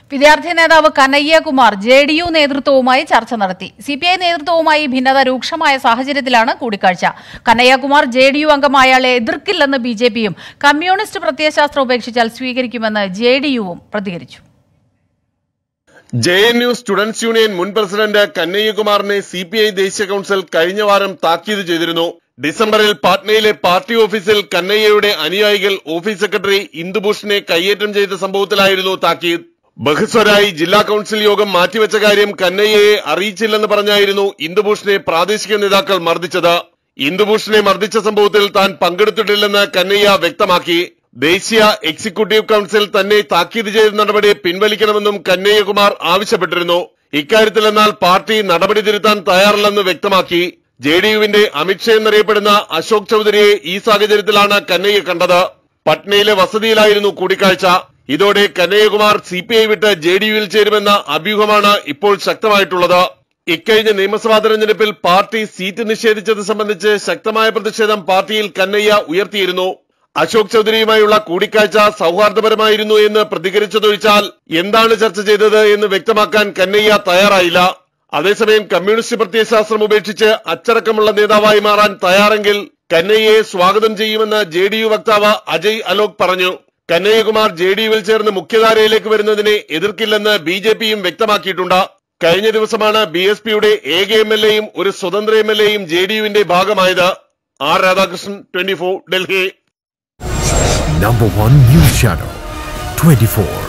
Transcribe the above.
വിദ്യാർത്ഥി നേതാവ് Kanhaiya Kumar J D U നേതൃത്വവുമായി ചർച്ച നടത്തി സി പി ഐ നേതൃത്വവുമായി ഭിന്നത രൂക്ഷമായ സാഹചര്യത്തിലാണ് കൂടിക്കാഴ്ച കനയ്യകുമാർ ജെ ഡി യു അംഗമായാളെ എതിർക്കില്ലെന്ന് ബി ജെ പിയും കമ്മ്യൂണിസ്റ്റ് പ്രത്യയശാസ്ത്രം ഉപേക്ഷിച്ചാൽ സ്വീകരിക്കുമെന്ന് ജെ ഡി യുവും പ്രതികരിച്ചു J N U students union മുൻ പ്രസിഡന്റ് കന്നയ്യകുമാറിനെ സി പി ഐ ദേശീയ കൌൺസിൽ കഴിഞ്ഞ വാരം താക്കീത് ചെയ്തിരുന്നു ഡിസംബറിൽ പാട്നയിലെ പാർട്ടി ഓഫീസിൽ കന്നയ്യയുടെ അനുയായികൾ ഓഫീസ് സെക്രട്ടറി ഇന്ദുഭൂഷനെ കയ്യേറ്റം ചെയ്ത സംഭവത്തിലായിരുന്നു താക്കീത് ബഹുസ്വരായി ജില്ലാ കൌൺസിൽ യോഗം മാറ്റിവെച്ച കാര്യം കന്നയ്യയെ അറിയിച്ചില്ലെന്ന് പറഞ്ഞായിരുന്നു ഇന്ദുഭൂഷനെ പ്രാദേശിക നേതാക്കൾ മർദ്ദിച്ചത് ഇന്ദുഭൂഷനെ മർദ്ദിച്ച സംഭവത്തിൽ താൻ പങ്കെടുത്തിട്ടില്ലെന്ന് കന്നയ്യ വ്യക്തമാക്കി ദേശീയ എക്സിക്യൂട്ടീവ് കൌൺസിൽ തന്നെ താക്കീത് ചെയ്ത നടപടി പിൻവലിക്കണമെന്നും കന്നയ്യകുമാർ ആവശ്യപ്പെട്ടിരുന്നു ഇക്കാര്യത്തിൽ എന്നാൽ പാർട്ടി നടപടി തിരുത്താൻ തയ്യാറല്ലെന്ന് വ്യക്തമാക്കി ജെ ഡി യുവിന്റെ അമിത്ഷാ എന്നറിയപ്പെടുന്ന അശോക് ചൌധരിയെ ഈ സാഹചര്യത്തിലാണ് കന്നയ്യ കണ്ടത് പട്നയിലെ വസതിയിലായിരുന്നു കൂടിക്കാഴ്ച ഇതോടെ കന്നയ്യകുമാർ സി പി ഐ വിട്ട് ജെ ഡി യുവിൽ ചേരുമെന്ന അഭ്യൂഹമാണ് ഇപ്പോൾ ശക്തമായിട്ടുള്ളത് ഇക്കഴിഞ്ഞ നിയമസഭാ തെരഞ്ഞെടുപ്പിൽ പാർട്ടി സീറ്റ് നിഷേധിച്ചത് സംബന്ധിച്ച് ശക്തമായ പ്രതിഷേധം പാർട്ടിയിൽ കന്നയ്യ ഉയർത്തിയിരുന്നു അശോക് ചൌധരിയുമായുള്ള കൂടിക്കാഴ്ച സൗഹാർദ്ദപരമായിരുന്നു എന്ന് പ്രതികരിച്ചതൊഴിച്ചാൽ എന്താണ് ചർച്ച ചെയ്തത് എന്ന് വ്യക്തമാക്കാൻ കന്നയ്യ തയ്യാറായില്ല അതേസമയം കമ്മ്യൂണിസ്റ്റ് പ്രത്യയശാസ്ത്രം ഉപേക്ഷിച്ച് അച്ചടക്കമുള്ള നേതാവായി മാറാൻ തയ്യാറെങ്കിൽ കന്നയ്യയെ സ്വാഗതം ചെയ്യുമെന്ന് ജെ ഡി യു വക്താവ് അജയ് അലോക് പറഞ്ഞു കന്നയ്യകുമാർ ജെ ഡി യുവിൽ ചേർന്ന് മുഖ്യധാരയിലേക്ക് വരുന്നതിനെ എതിർക്കില്ലെന്ന് ബി ജെ പിയും വ്യക്തമാക്കിയിട്ടുണ്ട് കഴിഞ്ഞ ദിവസമാണ് ബി എസ് പിയുടെ ഏക എം എൽ എയും ഒരു സ്വതന്ത്ര എം എൽ എയും ജെ ഡി യുവിന്റെ ഭാഗമായത് R Radhakrishnan twenty four Delhi Number one news channel 24.